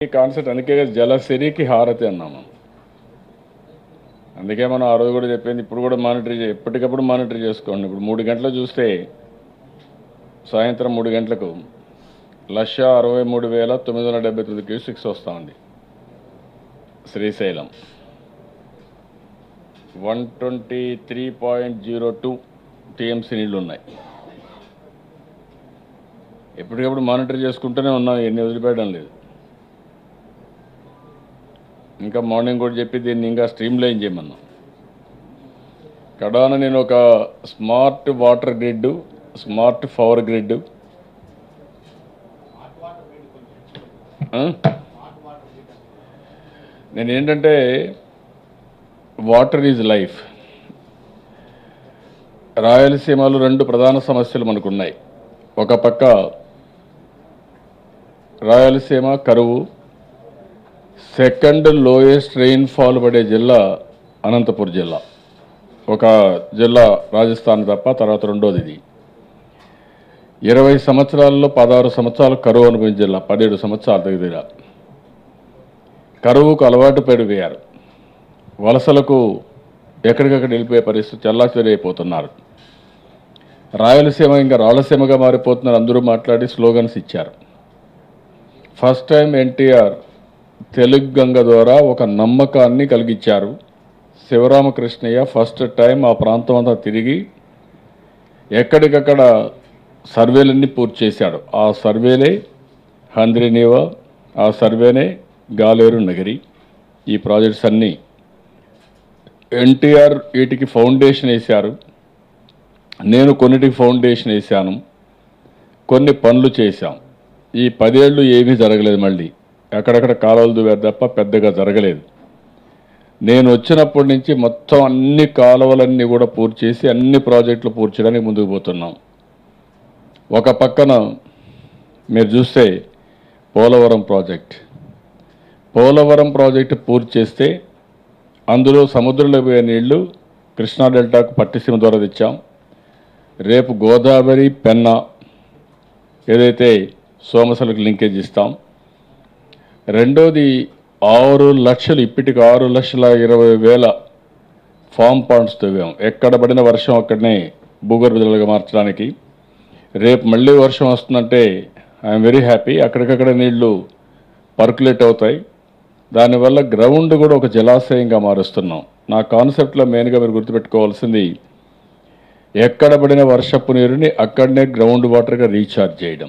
ఈ కాన్సెప్ట్ అందుకే జలసిరికి హారతి అన్నాము అందుకే మనం ఆ రోజు కూడా చెప్పింది ఇప్పుడు కూడా మానిటర్ చే ఎప్పటికప్పుడు మానిటర్ చేసుకోండి ఇప్పుడు మూడు గంటలు చూస్తే సాయంత్రం మూడు గంటలకు లక్ష అరవై మూడు వేల తొమ్మిది వందల డెబ్బై తొమ్మిది క్యూసిక్స్ వస్తూ ఉంది Srisailam one twenty three point zero two TMC నీళ్ళు ఉన్నాయి ఎప్పటికప్పుడు మానిటర్ చేసుకుంటూనే ఉన్నాం ఎన్ని వదిలిపెట్టడం లేదు ఇంకా మార్నింగ్ కూడా చెప్పి దీన్ని ఇంకా స్ట్రీమ్ లైన్ చేయమన్నాం కడాన నేను ఒక smart water grid smart power grid నేను ఏంటంటే వాటర్ ఈజ్ లైఫ్ రాయలసీమలో రెండు ప్రధాన సమస్యలు మనకున్నాయి ఒక పక్క రాయలసీమ కరువు సెకండ్ లోయెస్ట్ రెయిన్ ఫాల్ పడే జిల్లా అనంతపూర్ జిల్లా ఒక జిల్లా రాజస్థాన్ తప్ప తర్వాత రెండోది ఇది ఇరవై సంవత్సరాల్లో పదహారు సంవత్సరాలు కరువు అనుభవించిన జిల్లా పదిహేడు సంవత్సరాల దగ్గర కరువుకు అలవాటు పడిపోయారు వలసలకు ఎక్కడికక్కడ వెళ్ళిపోయే పరిస్థితి చల్లాచెరైపోతున్నారు రాయలసీమ ఇంకా రాయలసీమగా మారిపోతున్నారు అందరూ మాట్లాడి స్లోగన్స్ ఇచ్చారు first time NTR Telugu Ganga ద్వారా ఒక నమ్మకాన్ని కలిగించారు శివరామకృష్ణయ్య ఫస్ట్ టైం ఆ ప్రాంతం అంతా తిరిగి ఎక్కడికక్కడ సర్వేలన్నీ పూర్తి చేశాడు ఆ సర్వేలే హంద్రినీవా ఆ సర్వేనే గాలేరు నగరి ఈ ప్రాజెక్ట్స్ అన్నీ ఎన్టీఆర్ వీటికి ఫౌండేషన్ వేశారు నేను కొన్నిటికి ఫౌండేషన్ వేశాను కొన్ని పనులు చేశాం ఈ పదేళ్ళు ఏమీ జరగలేదు మళ్ళీ అక్కడక్కడ కాలువలు దువ్వారు తప్ప పెద్దగా జరగలేదు నేను వచ్చినప్పటి నుంచి మొత్తం అన్ని కాలువలన్నీ కూడా పూర్తి చేసి అన్ని ప్రాజెక్టులు పూర్తి చేయడానికి ముందుకు పోతున్నాం ఒక పక్కన మీరు చూస్తే పోలవరం ప్రాజెక్ట్ పోలవరం ప్రాజెక్టు పూర్తి చేస్తే అందులో సముద్రంలో పోయే నీళ్లు కృష్ణా డెల్టాకు పట్టిసీమ ద్వారా తెచ్చాం రేపు గోదావరి పెన్నా ఏదైతే సోమసలకు లింకేజ్ ఇస్తాం రెండోది ఆరు లక్షలు ఇప్పటికి ఆరు లక్షల ఇరవై వేల ఫామ్ పాండ్స్ తవ్వాం ఎక్కడ పడిన వర్షం అక్కడనే భూగర్భ జలాలుగా మార్చడానికి రేపు మళ్ళీ వర్షం వస్తుందంటే ఐఎమ్ వెరీ హ్యాపీ అక్కడికక్కడ నీళ్లు పర్కులేట్ అవుతాయి దానివల్ల గ్రౌండ్ కూడా ఒక జలాశయంగా మారుస్తున్నాం నా కాన్సెప్ట్లో మెయిన్గా మీరు గుర్తుపెట్టుకోవాల్సింది ఎక్కడ పడిన వర్షపు నీరుని అక్కడనే గ్రౌండ్ వాటర్గా రీఛార్జ్ చేయడం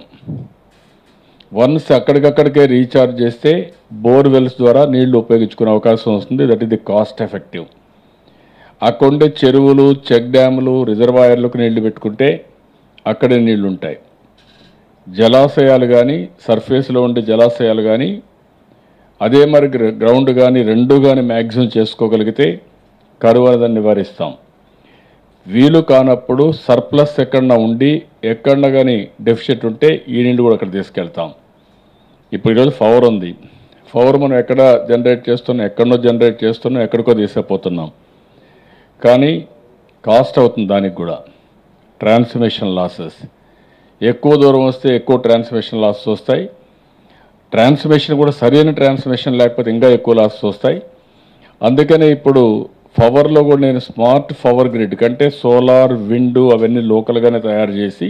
వన్స్ అక్కడికక్కడికే రీఛార్జ్ చేస్తే బోర్ వెల్స్ ద్వారా నీళ్లు ఉపయోగించుకునే అవకాశం వస్తుంది that is the cost effective అక్కడుండే చెరువులు చెక్ డ్యాములు రిజర్వాయర్లకు నీళ్లు పెట్టుకుంటే అక్కడే నీళ్లు ఉంటాయి జలాశయాలు కానీ సర్ఫేస్లో ఉండే జలాశయాలు కానీ అదే మరి గ్ర- గ్రౌండ్ కానీ రెండు కానీ మ్యాక్సిమం చేసుకోగలిగితే కరువు అనేది నివారిస్తాం వీలు కానప్పుడు సర్ప్లస్ ఎక్కడన్నా ఉండి ఎక్కడన్నా కానీ డెఫిషిట్ ఉంటే ఈ నీళ్ళు కూడా అక్కడ తీసుకెళ్తాం ఇప్పుడు ఈరోజు పవర్ ఉంది పవర్ మనం ఎక్కడ జనరేట్ చేస్తున్నాం ఎక్కడనో జనరేట్ చేస్తున్నాం ఎక్కడికో తీసుకుపోతున్నాం కానీ కాస్ట్ అవుతుంది దానికి కూడా ట్రాన్స్మిషన్ లాసెస్ ఎక్కువ దూరం వస్తే ఎక్కువ ట్రాన్స్మిషన్ లాసెస్ వస్తాయి ట్రాన్స్మిషన్ కూడా సరైన ట్రాన్స్మిషన్ లేకపోతే ఇంకా ఎక్కువ లాసెస్ వస్తాయి అందుకనే ఇప్పుడు పవర్లో కూడా నేను స్మార్ట్ పవర్ గ్రిడ్ కంటే సోలార్ విండ్ అవన్నీ లోకల్గానే తయారు చేసి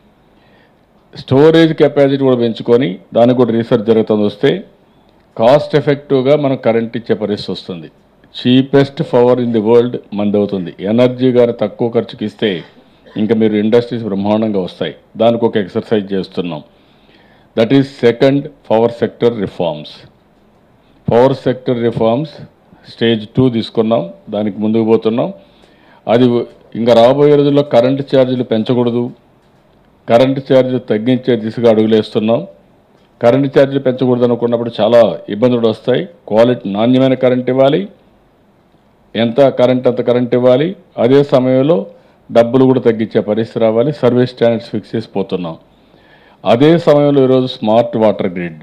స్టోరేజ్ కెపాసిటీ కూడా పెంచుకొని దానికి కూడా రీసెర్చ్ జరుగుతుంది వస్తే కాస్ట్ ఎఫెక్టివ్గా మనం కరెంట్ ఇచ్చే పరిస్థితి వస్తుంది cheapest power in the world మంది అవుతుంది ఎనర్జీ కానీ తక్కువ ఖర్చుకి ఇస్తే ఇంకా మీరు ఇండస్ట్రీస్ బ్రహ్మాండంగా వస్తాయి దానికి ఒక ఎక్సర్సైజ్ చేస్తున్నాం that is second power sector reforms power sector reforms stage two తీసుకున్నాం దానికి ముందుకు పోతున్నాం అది ఇంకా రాబోయే రోజుల్లో కరెంటు ఛార్జీలు పెంచకూడదు కరెంటు ఛార్జీలు తగ్గించే దిశగా అడుగులేస్తున్నాం కరెంటు ఛార్జీలు పెంచకూడదు అనుకున్నప్పుడు చాలా ఇబ్బందులు వస్తాయి క్వాలిటీ నాణ్యమైన కరెంట్ ఇవ్వాలి ఎంత కరెంట్ అంత కరెంట్ ఇవ్వాలి అదే సమయంలో డబ్బులు కూడా తగ్గించే పరిస్థితి రావాలి సర్వీస్ స్టాండర్డ్స్ ఫిక్స్ చేసి పోతున్నాం అదే సమయంలో ఈరోజు స్మార్ట్ వాటర్ గ్రిడ్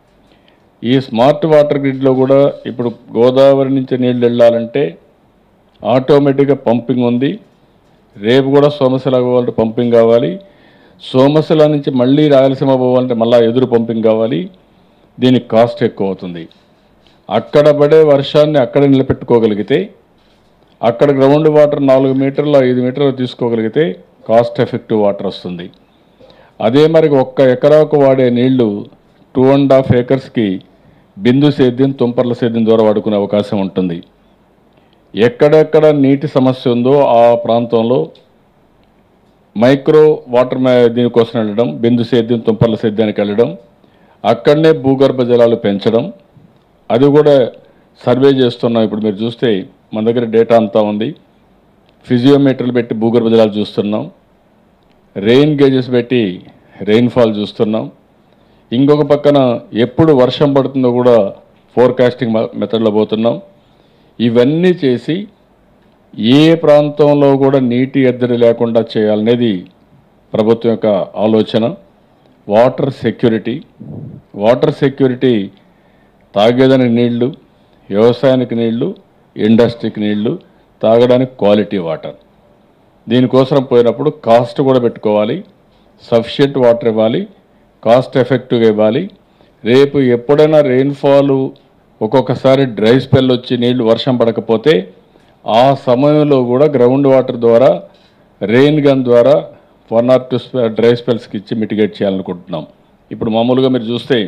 ఈ స్మార్ట్ వాటర్ గ్రిడ్లో కూడా ఇప్పుడు గోదావరి నుంచి నీళ్ళు వెళ్ళాలంటే ఆటోమేటిక్గా పంపింగ్ ఉంది రేపు కూడా సోమశిల పోవాలంటే పంపింగ్ కావాలి సోమశిల నుంచి మళ్ళీ రాయలసీమ పోవాలంటే మళ్ళీ ఎదురు పంపింగ్ కావాలి దీనికి కాస్ట్ ఎక్కువ అవుతుంది అక్కడ పడే వర్షాన్ని అక్కడ నిలబెట్టుకోగలిగితే అక్కడ గ్రౌండ్ వాటర్ నాలుగు మీటర్లు ఐదు మీటర్లు తీసుకోగలిగితే కాస్ట్ ఎఫెక్టివ్ వాటర్ వస్తుంది అదే మరి ఒక్క ఎకరాకు వాడే నీళ్లు టూ అండ్ హాఫ్ ఏకర్స్కి బిందు సేద్యం తుంపర్ల సేద్యం ద్వారా వాడుకునే అవకాశం ఉంటుంది ఎక్కడెక్కడ నీటి సమస్య ఉందో ఆ ప్రాంతంలో మైక్రో వాటర్ మే దీనికోసం వెళ్ళడం బిందు సేద్యం తుంపర్ల సేద్యానికి వెళ్ళడం అక్కడనే భూగర్భ జలాలు పెంచడం అది కూడా సర్వే చేస్తున్నాం ఇప్పుడు మీరు చూస్తే మన దగ్గర డేటా అంతా ఉంది ఫిజియోమీటర్లు పెట్టి భూగర్భ జలాలు చూస్తున్నాం రెయిన్ గేజెస్ పెట్టి రెయిన్ఫాల్ చూస్తున్నాం ఇంకొక పక్కన ఎప్పుడు వర్షం పడుతుందో కూడా ఫోర్కాస్టింగ్ మెథడ్లో పోతున్నాం ఇవన్నీ చేసి ఏ ప్రాంతంలో కూడా నీటి ఎద్దడి లేకుండా చేయాలనేది ప్రభుత్వం యొక్క ఆలోచన వాటర్ సెక్యూరిటీ వాటర్ సెక్యూరిటీ తాగేదానికి నీళ్లు వ్యవసాయానికి నీళ్లు ఇండస్ట్రీకి నీళ్లు తాగడానికి క్వాలిటీ వాటర్ దీనికోసం పోయినప్పుడు కాస్ట్ కూడా పెట్టుకోవాలి సఫిషియెంట్ వాటర్ ఇవ్వాలి కాస్ట్ ఎఫెక్టివ్గా ఇవ్వాలి రేపు ఎప్పుడైనా రెయిన్ఫాల్ ఒక్కొక్కసారి డ్రై స్పెల్ వచ్చి నీళ్లు వర్షం పడకపోతే ఆ సమయంలో కూడా గ్రౌండ్ వాటర్ ద్వారా రెయిన్ గన్ ద్వారా వన్ ఆర్ టూ డ్రై స్పెల్స్కి ఇచ్చి మిటిగేట్ చేయాలనుకుంటున్నాం ఇప్పుడు మామూలుగా మీరు చూస్తే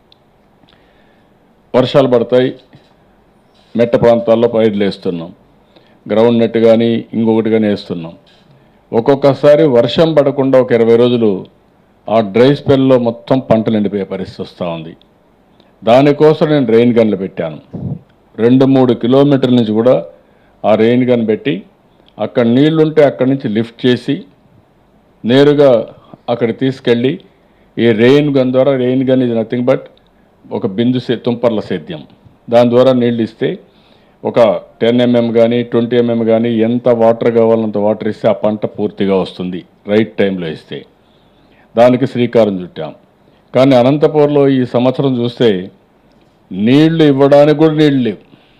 వర్షాలు పడతాయి మెట్ట ప్రాంతాల్లో పైర్లు వేస్తున్నాం గ్రౌండ్ నెట్ కానీ ఇంకొకటి కానీ వేస్తున్నాం ఒక్కొక్కసారి వర్షం పడకుండా ఒక ఇరవై రోజులు ఆ డ్రై స్పెల్లో మొత్తం పంటలు ఎండిపోయే పరిస్థితి వస్తూ ఉంది దానికోసం నేను రెయిన్ గన్లు పెట్టాను రెండు మూడు కిలోమీటర్ల నుంచి కూడా ఆ రెయిన్ గన్ పెట్టి అక్కడ నీళ్లుంటే అక్కడి నుంచి లిఫ్ట్ చేసి నేరుగా అక్కడ తీసుకెళ్ళి ఈ రెయిన్ గన్ ద్వారా రెయిన్ గన్ ఇది నథింగ్ బట్ ఒక బిందు సే తుంపర్ల సేద్యం దాని ద్వారా నీళ్ళు ఇస్తే ఒక టెన్ ఎంఎం కానీ ట్వంటీ ఎంఎం కానీ ఎంత వాటర్ కావాలంత వాటర్ ఇస్తే ఆ పంట పూర్తిగా వస్తుంది రైట్ టైంలో ఇస్తే దానికి శ్రీకారం చుట్టాం కానీ అనంతపూర్లో ఈ సంవత్సరం చూస్తే నీళ్లు ఇవ్వడానికి కూడా నీళ్ళు లేవు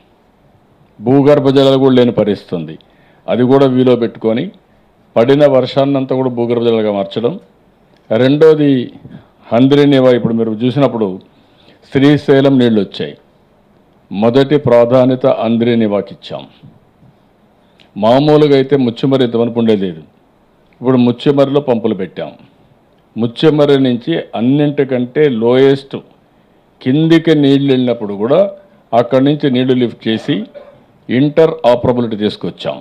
భూగర్భ జలాలు కూడా లేని పరిస్థితి ఉంది అది కూడా వీలో పెట్టుకొని పడిన వర్షాన్నంతా కూడా భూగర్భ జలాలుగా మార్చడం రెండోది హంద్రినివా ఇప్పుడు మీరు చూసినప్పుడు శ్రీశైలం నీళ్ళు వచ్చాయి మొదటి ప్రాధాన్యత అంద్రినివాకి ఇచ్చాం మామూలుగా అయితే ముచ్చుమరి ఇంతవరకు ఉండేది లేదు ఇప్పుడు ముచ్చుమరిలో పంపులు పెట్టాం ముచ్చెమర్రి నుంచి అన్నింటికంటే లోయెస్ట్ కిందికి నీళ్ళు వెళ్ళినప్పుడు కూడా అక్కడి నుంచి నీళ్లు లిఫ్ట్ చేసి ఇంటర్ ఆపరబిలిటీ తీసుకొచ్చాం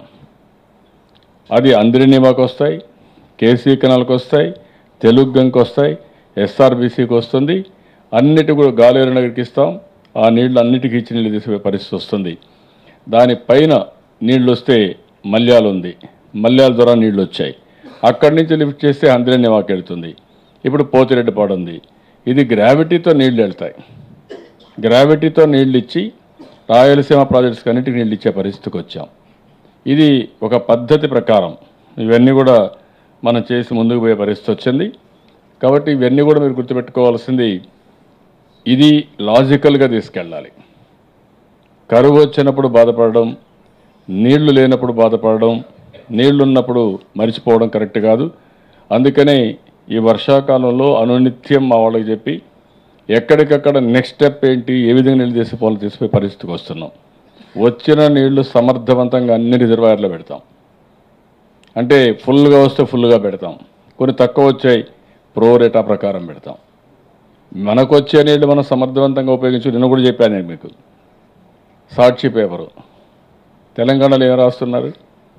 అది అంద్రినివాకి వస్తాయి కేసీ కెనాల్కి వస్తాయి తెలుగు గంకి వస్తాయి ఎస్ఆర్బీసీకి వస్తుంది అన్నిటి కూడా గాలేరు నగర్కి ఇస్తాం ఆ నీళ్లు అన్నిటికీ ఇచ్చి నీళ్ళు తీసే పరిస్థితి వస్తుంది దానిపైన నీళ్ళు వస్తే మల్యాలు ఉంది మల్యాల ద్వారా నీళ్ళు వచ్చాయి అక్కడి నుంచి లిఫ్ట్ చేస్తే అంద్రినివాకి వెళ్తుంది ఇప్పుడు పోతిరెడ్డిపాడు ఉంది ఇది గ్రావిటీతో నీళ్లు వెళ్తాయి గ్రావిటీతో నీళ్ళు ఇచ్చి రాయలసీమ ప్రాజెక్ట్స్కి అన్నిటికీ నీళ్ళు ఇచ్చే పరిస్థితికి వచ్చాం ఇది ఒక పద్ధతి ప్రకారం ఇవన్నీ కూడా మనం చేసి ముందుకు పోయే పరిస్థితి వచ్చింది కాబట్టి ఇవన్నీ కూడా మీరు గుర్తుపెట్టుకోవాల్సింది ఇది లాజికల్గా తీసుకెళ్ళాలి కరువు వచ్చినప్పుడు బాధపడడం నీళ్లు లేనప్పుడు బాధపడడం నీళ్లు ఉన్నప్పుడు మరిచిపోవడం కరెక్ట్ కాదు అందుకనే ఈ వర్షాకాలంలో అనునిత్యం మా వాళ్ళకి చెప్పి ఎక్కడికక్కడ నెక్స్ట్ స్టెప్ ఏంటి ఏ విధంగా నీళ్ళు తీసిపోవాలో తీసిపోయే పరిస్థితికి వస్తున్నాం వచ్చిన నీళ్లు సమర్థవంతంగా అన్ని రిజర్వాయర్లో పెడతాం అంటే ఫుల్గా వస్తే ఫుల్గా పెడతాం కొన్ని తక్కువ వచ్చాయి ప్రో రేటా ప్రకారం పెడతాం మనకు వచ్చే నీళ్లు మనం సమర్థవంతంగా ఉపయోగించి నిన్న కూడా చెప్పాను నేను మీకు సాక్షి పేపరు తెలంగాణలో ఏం రాస్తున్నారు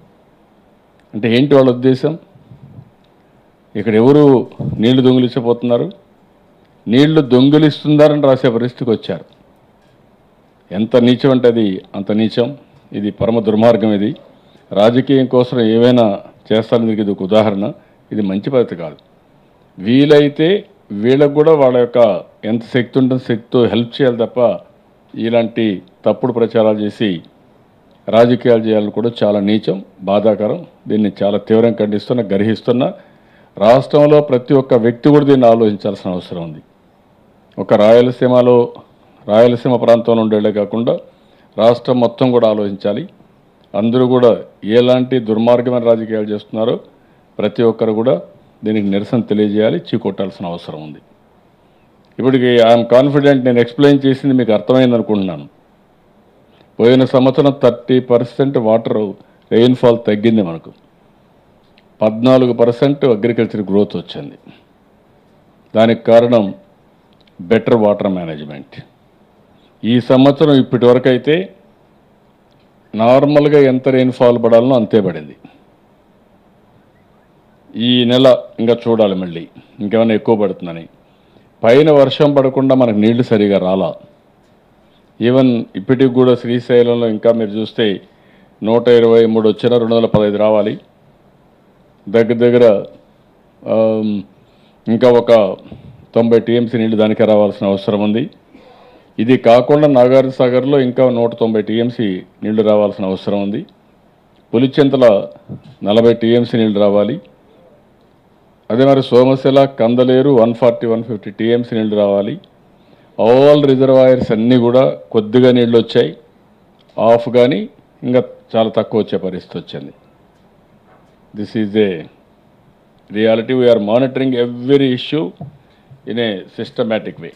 అంటే ఏంటి వాళ్ళ ఉద్దేశం ఇక్కడ ఎవరు నీళ్లు దొంగిలించబోతున్నారు నీళ్లు దొంగిలిస్తున్నారని రాసే పరిస్థితికి వచ్చారు ఎంత నీచం అంటే అది అంత నీచం ఇది పరమ దుర్మార్గం ఇది రాజకీయం కోసం ఏవైనా చేస్తారని దీనికి ఇది ఒక ఉదాహరణ ఇది మంచి పద్ధతి కాదు వీలైతే వీళ్ళకు కూడా వాళ్ళ యొక్క ఎంత శక్తి ఉంటుందో శక్తితో హెల్ప్ చేయాలి తప్ప ఇలాంటి తప్పుడు ప్రచారాలు చేసి రాజకీయాలు చేయాలని కూడా చాలా నీచం బాధాకరం దీన్ని చాలా తీవ్రంగా ఖండిస్తున్నా గర్హిస్తున్నా రాష్ట్రంలో ప్రతి ఒక్క వ్యక్తి కూడా దీన్ని ఆలోచించాల్సిన అవసరం ఉంది ఒక రాయలసీమలో రాయలసీమ ప్రాంతంలో ఉండేలే కాకుండా రాష్ట్రం మొత్తం కూడా ఆలోచించాలి అందరూ కూడా ఎలాంటి దుర్మార్గమైన రాజకీయాలు చేస్తున్నారో ప్రతి ఒక్కరు కూడా దీనికి నిరసన తెలియజేయాలి చీకొట్టాల్సిన అవసరం ఉంది ఇప్పటికి ఐఎమ్ కాన్ఫిడెంట్ నేను ఎక్స్ప్లెయిన్ చేసింది మీకు అర్థమైంది అనుకుంటున్నాను పోయిన సంవత్సరం థర్టీ పర్సెంట్ వాటర్ రెయిన్ఫాల్ తగ్గింది మనకు పద్నాలుగు పర్సెంట్ అగ్రికల్చర్ గ్రోత్ వచ్చింది దానికి కారణం బెటర్ వాటర్ మేనేజ్మెంట్ ఈ సంవత్సరం ఇప్పటి వరకు అయితే నార్మల్గా ఎంత రెయిన్ఫాల్ పడాలనో అంతే పడింది ఈ నెల ఇంకా చూడాలి మళ్ళీ ఇంకేమైనా ఎక్కువ పడుతుందని పైన వర్షం పడకుండా మనకు నీళ్లు సరిగా రాలా ఈవెన్ ఇప్పటికి కూడా శ్రీశైలంలో ఇంకా మీరు చూస్తే నూట ఇరవై మూడు వచ్చిన రెండు వందల పదహైదు రావాలి దగ్గర దగ్గర ఆమ్, ఇంకా ఒక తొంభై టీఎంసీ నీళ్లు దానికే రావాల్సిన అవసరం ఉంది ఇది కాకుండా నాగార్జున సాగర్లో ఇంకా నూట తొంభై టీఎంసీ నీళ్లు రావాల్సిన అవసరం ఉంది పులిచెంతల నలభై టీఎంసీ నీళ్లు రావాలి అదే మరి Somasila Kandaleru one forty one fifty TMC నీళ్లు రావాలి ఆల్ రిజర్వాయర్స్ అన్నీ కూడా కొద్దిగా నీళ్ళు వచ్చాయి ఆఫ్ కానీ ఇంకా చాలా తక్కువ వచ్చే పరిస్థితి వచ్చింది this is a reality we're monitoring every issue in a systematic way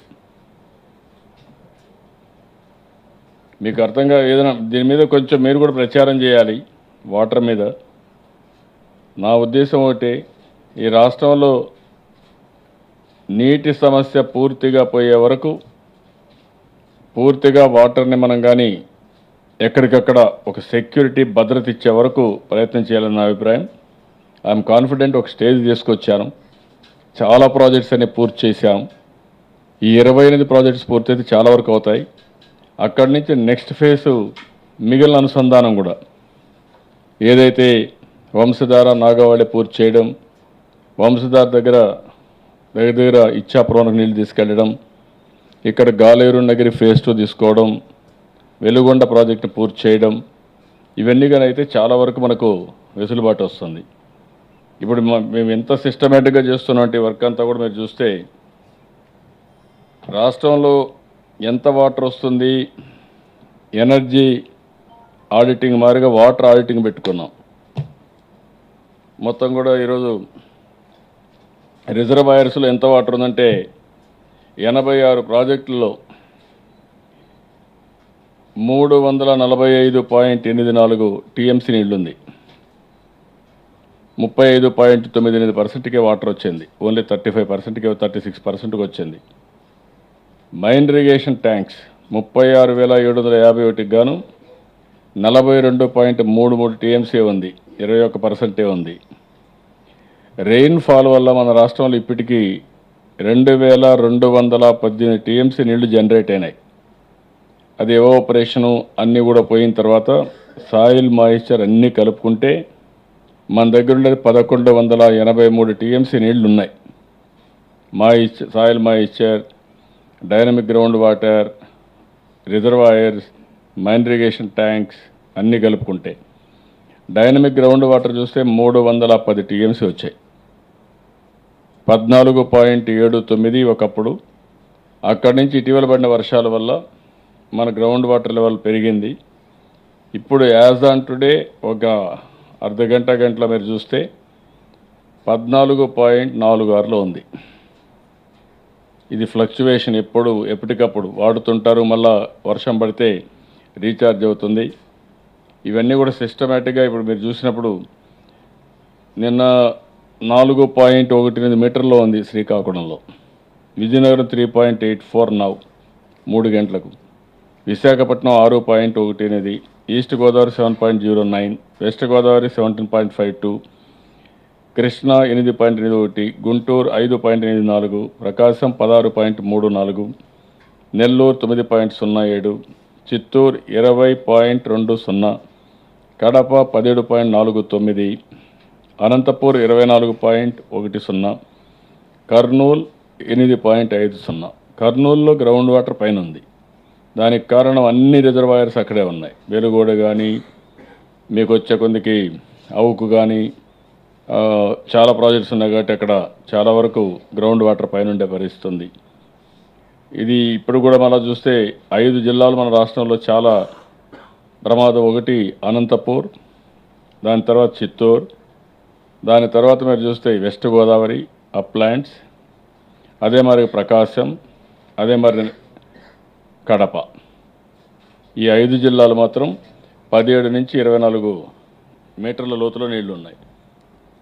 మీకు అర్థంగా ఏదైనా దీని మీద కొంచెం మీరు కూడా ప్రచారం చేయాలి వాటర్ మీద నా ఉద్దేశం ఒకటి ఈ రాష్ట్రంలో నీటి సమస్య పూర్తిగా పోయే వరకు పూర్తిగా వాటర్ని మనం కానీ ఎక్కడికక్కడ ఒక సెక్యూరిటీ భద్రత ఇచ్చే వరకు ప్రయత్నం చేయాలని నా అభిప్రాయం ఐఎమ్ కాన్ఫిడెంట్ ఒక స్టేజ్ తీసుకొచ్చాను చాలా ప్రాజెక్ట్స్ అన్ని పూర్తి చేశాం ఈ ఇరవై ఎనిమిది ప్రాజెక్ట్స్ పూర్తయితే చాలా వరకు అవుతాయి అక్కడి నుంచి నెక్స్ట్ ఫేజ్ మిగిలిన అనుసంధానం కూడా ఏదైతే వంశధార నాగవాళి పూర్తి చేయడం వంశధార దగ్గర దగ్గర దగ్గర ఇచ్చాపురంకి నీళ్ళు తీసుకెళ్ళడం ఇక్కడ గాలేరు నగరి ఫేజ్ టూ తీసుకోవడం వెలుగొండ ప్రాజెక్టు పూర్తి చేయడం ఇవన్నీ కానీ అయితే చాలా వరకు మనకు వెసులుబాటు వస్తుంది ఇప్పుడు మ- మేము ఎంత సిస్టమేటిక్గా చేస్తున్నాం ఈ వర్క్ అంతా కూడా మీరు చూస్తే రాష్ట్రంలో ఎంత వాటర్ వస్తుంది ఎనర్జీ ఆడిటింగ్ మాదిరిగా వాటర్ ఆడిటింగ్ పెట్టుకున్నాం మొత్తం కూడా ఈరోజు రిజర్వాయర్స్లో ఎంత వాటర్ ఉందంటే ఎనభై ఆరు ప్రాజెక్టుల్లో మూడు వందల నలభై ఐదు పాయింట్ ఎనిమిది నాలుగు టీఎంసీ నీళ్లుంది ముప్పై ఐదు పాయింట్ తొమ్మిది ఎనిమిది పర్సెంట్కే వాటర్ వచ్చింది ఓన్లీ థర్టీ ఫైవ్ పర్సెంట్కి థర్టీ సిక్స్ పర్సెంట్కి వచ్చింది మైన్ ఇరిగేషన్ ట్యాంక్స్ ముప్పై ఆరు వేల ఏడు వందల యాభై ఒకటికి గాను నలభై రెండు పాయింట్ మూడు మూడు టీఎంసీ ఉంది ఇరవై ఒక్క పర్సెంటే ఉంది రెయిన్ ఫాల్ వల్ల మన రాష్ట్రంలో ఇప్పటికీ రెండు వేల రెండు వందల పద్దెనిమిది టీఎంసీ నీళ్లు జనరేట్ అయినాయి అది ఎవాపరేషను అన్నీ కూడా పోయిన తర్వాత సాయిల్ మాయిశ్చర్ అన్నీ కలుపుకుంటే మన దగ్గర ఉండేది పదకొండు వందల ఎనభై మూడు టీఎంసీ నీళ్లు ఉన్నాయి moisture soil moisture dynamic ground water reservoirs minor irrigation tanks అన్నీ కలుపుకుంటే డైనమిక్ గ్రౌండ్ వాటర్ చూస్తే మూడు వందల పది టీఎంసీ వచ్చాయి పద్నాలుగు పాయింట్ ఏడు తొమ్మిది ఒకప్పుడు అక్కడి నుంచి ఇటీవల పడిన వర్షాల వల్ల మన గ్రౌండ్ వాటర్ లెవెల్ పెరిగింది ఇప్పుడు యాజ్ ఆన్ టుడే ఒక అర్ధ గంట గంటల మీరు చూస్తే పద్నాలుగు పాయింట్ నాలుగు ఆరులో ఉంది ఇది ఫ్లక్చువేషన్ ఎప్పుడు ఎప్పటికప్పుడు వాడుతుంటారు మళ్ళా వర్షం పడితే రీఛార్జ్ అవుతుంది ఇవన్నీ కూడా సిస్టమేటిక్గా ఇప్పుడు మీరు చూసినప్పుడు నిన్న నాలుగు పాయింట్ ఒకటి ఎనిమిది మీటర్లో ఉంది శ్రీకాకుళంలో Vizianagaram three point eight four now మూడు గంటలకు విశాఖపట్నం ఆరు పాయింట్ ఒకటి ఎనిమిది east Godavari seven point zero nine west Godavari seventeen point five two Krishna ఎనిమిది పాయింట్ ఎనిమిది ఒకటి గుంటూరు ఐదు పాయింట్ ఎనిమిది నాలుగు ప్రకాశం పదహారు పాయింట్ మూడు నాలుగు నెల్లూరు తొమ్మిది పాయింట్ సున్నా ఏడు చిత్తూరు ఇరవై పాయింట్ రెండు సున్నా కడప పదిహేడు పాయింట్ నాలుగు తొమ్మిది అనంతపూర్ ఇరవై నాలుగు పాయింట్ ఒకటి సున్నా కర్నూలు ఎనిమిది పాయింట్ ఐదు సున్నా కర్నూలులో గ్రౌండ్ వాటర్ పైన ఉంది దానికి కారణం అన్ని రిజర్వాయర్స్ అక్కడే ఉన్నాయి వెలుగోడ కానీ మీకు వచ్చే కొందికి అవుకు కానీ ఆ, చాలా ప్రాజెక్ట్స్ ఉన్నాయి కాబట్టి అక్కడ చాలా వరకు గ్రౌండ్ వాటర్ పైన ఉండే పరిస్థితి ఉంది ఇది ఇప్పుడు కూడా మళ్ళీ చూస్తే ఐదు జిల్లాలు మన రాష్ట్రంలో చాలా ప్రమాదం ఒకటి అనంతపూర్ దాని తర్వాత చిత్తూరు దాని తర్వాత మీరు చూస్తే వెస్ట్ గోదావరి అప్లాండ్స్ అదే మరి ప్రకాశం అదే మరి కడప ఈ ఐదు జిల్లాలు మాత్రం పదిహేడు నుంచి ఇరవై నాలుగు మీటర్ల లోతులో నీళ్లు ఉన్నాయి